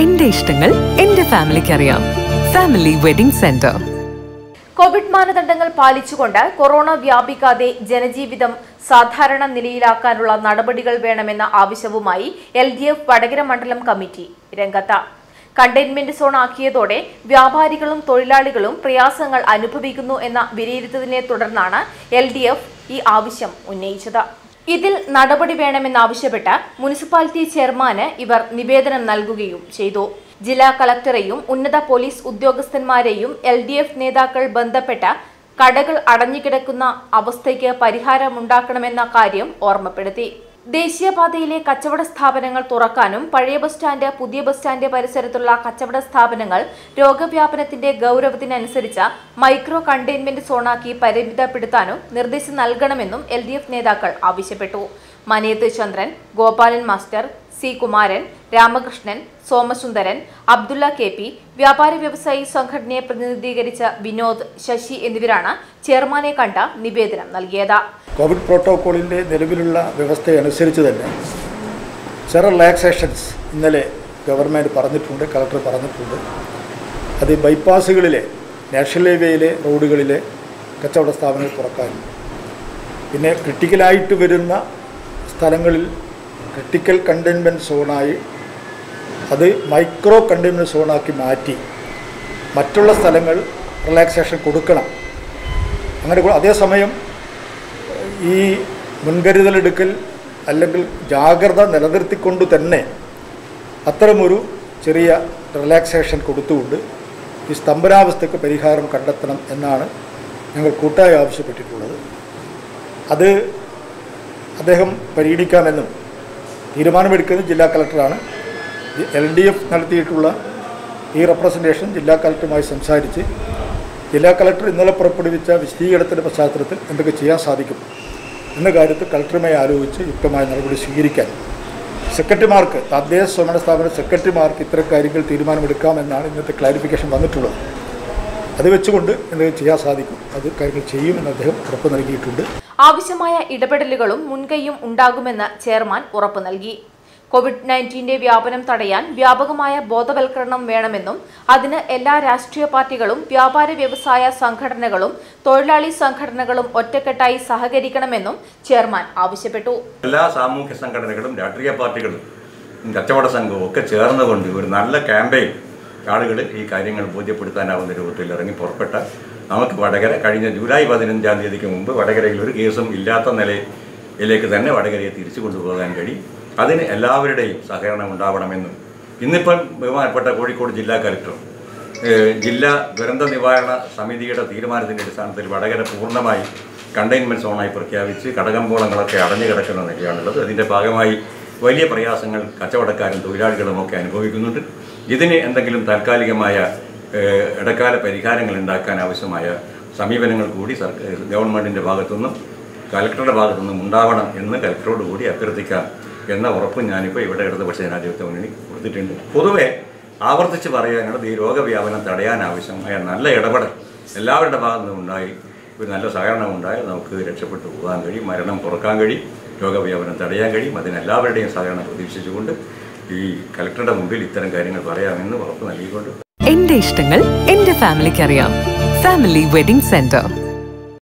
എന്റെ ഇഷ്ടങ്ങൾ എന്റെ ഫാമിലിക്ക് അറിയാം ഫാമിലി വെഡിംഗ് സെന്റർ കോവിഡ് മാനദണ്ഡങ്ങൾ പാലിച്ചുകൊണ്ട് കൊറോണ വ്യാപിക്കാതെ ജനജീവിതം സാധാരണ നിലയിലാക്കാനുള്ള നടപടികൾ വേണമെന്ന ആവശ്യവുമായി എൽ ഡി എഫ് വടകര മണ്ഡലം കമ്മിറ്റി രംഗത്ത് കണ്ടെയ്ൻമെന്റ് സോൺ ആക്കിയതോടെ വ്യാപാരികളും തൊഴിലാളികളും പ്രയാസങ്ങൾ അനുഭവിക്കുന്നു എന്ന വിലയിരുത്തലിനെ തുടർന്നാണ് എൽ ഡി എഫ് ഈ ആവശ്യം ഉന്നയിച്ചത് ഇതിൽ നടപടി വേണമെന്നാവശ്യപ്പെട്ട് മുനിസിപ്പാലിറ്റി ചെയർമാന് ഇവർ നിവേദനം നൽകുകയും ചെയ്തു ജില്ലാ കളക്ടറെയും ഉന്നത പോലീസ് ഉദ്യോഗസ്ഥന്മാരെയും എൽ ഡി എഫ് നേതാക്കൾ ബന്ധപ്പെട്ട കടകൾ അടഞ്ഞുകിടക്കുന്ന അവസ്ഥയ്ക്ക് പരിഹാരമുണ്ടാക്കണമെന്ന കാര്യം ഓർമ്മപ്പെടുത്തി ദേശീയപാതയിലെ കച്ചവട സ്ഥാപനങ്ങൾ തുറക്കാനും പഴയ ബസ് സ്റ്റാൻഡ് പുതിയ ബസ് സ്റ്റാൻഡ് പരിസരത്തുള്ള കച്ചവട സ്ഥാപനങ്ങൾ രോഗവ്യാപനത്തിന്റെ ഗൗരവത്തിനനുസരിച്ച് മൈക്രോ കണ്ടെയ്ൻമെന്റ് സോണാക്കി പരിമിതപ്പെടുത്താനും നിർദ്ദേശം നൽകണമെന്നും എൽ ഡി എഫ് നേതാക്കൾ ആവശ്യപ്പെട്ടു Manayath Chandran Gopalan master C Kumaran Ramakrishnan Somasundaran Abdulla K P വ്യാപാരി വ്യവസായി സംഘടനയെ പ്രതിനിധീകരിച്ച വിനോദ് ശശി എന്നിവരാണ് ചെയർമാനെ കണ്ട നിവേദനം നൽകിയത് കോവിഡ് പ്രോട്ടോക്കോളിൻ്റെ നിലവിലുള്ള വ്യവസ്ഥയനുസരിച്ച് തന്നെ ചില റിലാക്സേഷൻസ് ഇന്നലെ ഗവൺമെൻറ് പറഞ്ഞിട്ടുണ്ട് കളക്ടർ പറഞ്ഞിട്ടുണ്ട് അത് ബൈപ്പാസുകളിലെ നാഷണൽ ഹൈവേയിലെ റോഡുകളിലെ കച്ചവട സ്ഥാപനങ്ങൾ തുറക്കാനും പിന്നെ ക്രിട്ടിക്കലായിട്ട് വരുന്ന സ്ഥലങ്ങളിൽ ക്രിട്ടിക്കൽ കണ്ടെയ്ൻമെൻറ്റ് സോണായി അത് മൈക്രോ കണ്ടെയ്ൻമെൻറ്റ് സോണാക്കി മാറ്റി മറ്റുള്ള സ്ഥലങ്ങൾ റിലാക്സേഷൻ കൊടുക്കണം അങ്ങനെ കൊ- അതേസമയം ഈ മുൻകരുതലെടുക്കൽ അല്ലെങ്കിൽ ജാഗ്രത നിലനിർത്തിക്കൊണ്ട് തന്നെ അത്തരമൊരു ചെറിയ റിലാക്സേഷൻ കൊടുത്തുകൊണ്ട് ഈ സ്തംഭനാവസ്ഥയ്ക്ക് പരിഹാരം കണ്ടെത്തണം എന്നാണ് ഞങ്ങൾ കൂട്ടായി ആവശ്യപ്പെട്ടിട്ടുള്ളത് അത് അദ്ദേഹം പരിഗണിക്കാമെന്നും തീരുമാനമെടുക്കുന്നത് ജില്ലാ കളക്ടറാണ് എൽ ഡി എഫ് നടത്തിയിട്ടുള്ള ഈ റെപ്രസെൻറ്റേഷൻ ജില്ലാ കളക്ടറുമായി സംസാരിച്ച് ജില്ലാ കളക്ടർ ഇന്നലെ പുറപ്പെടുവിച്ച വിശദീകരണത്തിൻ്റെ പശ്ചാത്തലത്തിൽ എന്തൊക്കെ ചെയ്യാൻ സാധിക്കും എന്ന കാര്യത്തിൽ കളക്ടറുമായി ആലോചിച്ച് യുക്തമായ നടപടി സ്വീകരിക്കാൻ സെക്രട്ടറിമാർക്ക് തദ്ദേശ സ്വയംഭരണ സ്ഥാപന സെക്രട്ടറിമാർക്ക് ഇത്തരം കാര്യങ്ങൾ തീരുമാനമെടുക്കാമെന്നാണ് ഇന്നത്തെ ക്ലാരിഫിക്കേഷൻ വന്നിട്ടുള്ളത് അത് വെച്ചുകൊണ്ട് എന്തെങ്കിലും ചെയ്യാൻ സാധിക്കും അത് കാര്യങ്ങൾ ചെയ്യുമെന്ന് അദ്ദേഹം ഉറപ്പ് നൽകിയിട്ടുണ്ട് ആവശ്യമായ ഇടപെടലുകളും മുൻകൈയും ഉണ്ടാകുമെന്ന് ചെയർമാൻ ഉറപ്പു നൽകി കോവിഡ് നയൻറ്റീന്റെ വ്യാപനം തടയാൻ വ്യാപകമായ ബോധവൽക്കരണം വേണമെന്നും അതിന് എല്ലാ രാഷ്ട്രീയ പാർട്ടികളും വ്യാപാര വ്യവസായ സംഘടനകളും തൊഴിലാളി സംഘടനകളും ഒറ്റക്കെട്ടായി സഹകരിക്കണമെന്നും ചെയർമാൻ ആവശ്യപ്പെട്ടു എല്ലാ സാമൂഹ്യ സംഘടനകളും രാഷ്ട്രീയ പാർട്ടികളും കച്ചവട സംഘവും ഒക്കെ ചേർന്നുകൊണ്ട് ഒരു നല്ല ക്യാമ്പയിൻ ആളുകൾ ഈ കാര്യങ്ങൾ ബോധ്യപ്പെടുത്താനാവുന്ന രൂപത്തിൽ ഇറങ്ങി പുറപ്പെട്ട നമുക്ക് വടകര കഴിഞ്ഞ ജൂലൈ പതിനഞ്ചാം തീയതിക്ക് മുമ്പ് വടകരയിൽ ഒരു കേസും ഇല്ലാത്ത നിലയിലേക്ക് തന്നെ വടകരയെ തിരിച്ചു കൊണ്ടുപോകാൻ കഴിയും അതിന് എല്ലാവരുടെയും സഹകരണം ഉണ്ടാവണമെന്നും ഇന്നിപ്പം ബഹുമാനപ്പെട്ട കോഴിക്കോട് ജില്ലാ കലക്ടർ ഏഹ് ജില്ലാ ദുരന്ത നിവാരണ സമിതിയുടെ തീരുമാനത്തിൻ്റെ അടിസ്ഥാനത്തിൽ വടകര പൂർണ്ണമായി കണ്ടെയ്ൻമെൻറ്റ് സോണായി പ്രഖ്യാപിച്ച് കടകമ്പോളങ്ങളൊക്കെ അടഞ്ഞു കിടക്കുന്ന നിലയാണുള്ളത് അതിൻ്റെ ഭാഗമായി വലിയ പ്രയാസങ്ങൾ കച്ചവടക്കാരും തൊഴിലാളികളും ഒക്കെ അനുഭവിക്കുന്നുണ്ട് ഇതിന് എന്തെങ്കിലും താൽക്കാലികമായ ഏഹ് ഇടക്കാല പരിഹാരങ്ങൾ ഉണ്ടാക്കാൻ ആവശ്യമായ സമീപനങ്ങൾ കൂടി സർക്കാർ ഗവൺമെൻറ്റിൻ്റെ ഭാഗത്തുനിന്നും കലക്ടറുടെ ഭാഗത്തുനിന്നും ഉണ്ടാവണം എന്ന് കലക്ടറോട് കൂടി അഭ്യർത്ഥിക്കാം എന്ന ഉറപ്പ് ഞാനിപ്പോൾ ഇവിടെ ഇടതുപക്ഷ ജനാധിപത്യ മുന്നണി കൊടുത്തിട്ടുണ്ട് പൊതുവെ ആവർത്തിച്ച് പറയാനുള്ളത് ഈ രോഗവ്യാപനം തടയാൻ ആവശ്യമായ നല്ല ഇടപെടൽ എല്ലാവരുടെ ഭാഗത്തു നിന്നും ഉണ്ടായി ഒരു നല്ല സഹകരണം ഉണ്ടായാൽ നമുക്ക് രക്ഷപ്പെട്ടു പോകാൻ കഴിയും മരണം കുറക്കാൻ കഴിയും രോഗവ്യാപനം തടയാൻ കഴിയും അതിനെല്ലാവരുടെയും സഹകരണം പ്രതീക്ഷിച്ചുകൊണ്ട് ഈ കലക്ടറുടെ മുമ്പിൽ ഇത്തരം കാര്യങ്ങൾ പറയാമെന്ന് ഉറപ്പ് നൽകിക്കൊണ്ട് എന്റെ ഇഷ്ടങ്ങൾ എന്റെ ഫാമിലിക്ക് അറിയാം ഫാമിലി വെഡിംഗ് സെന്റർ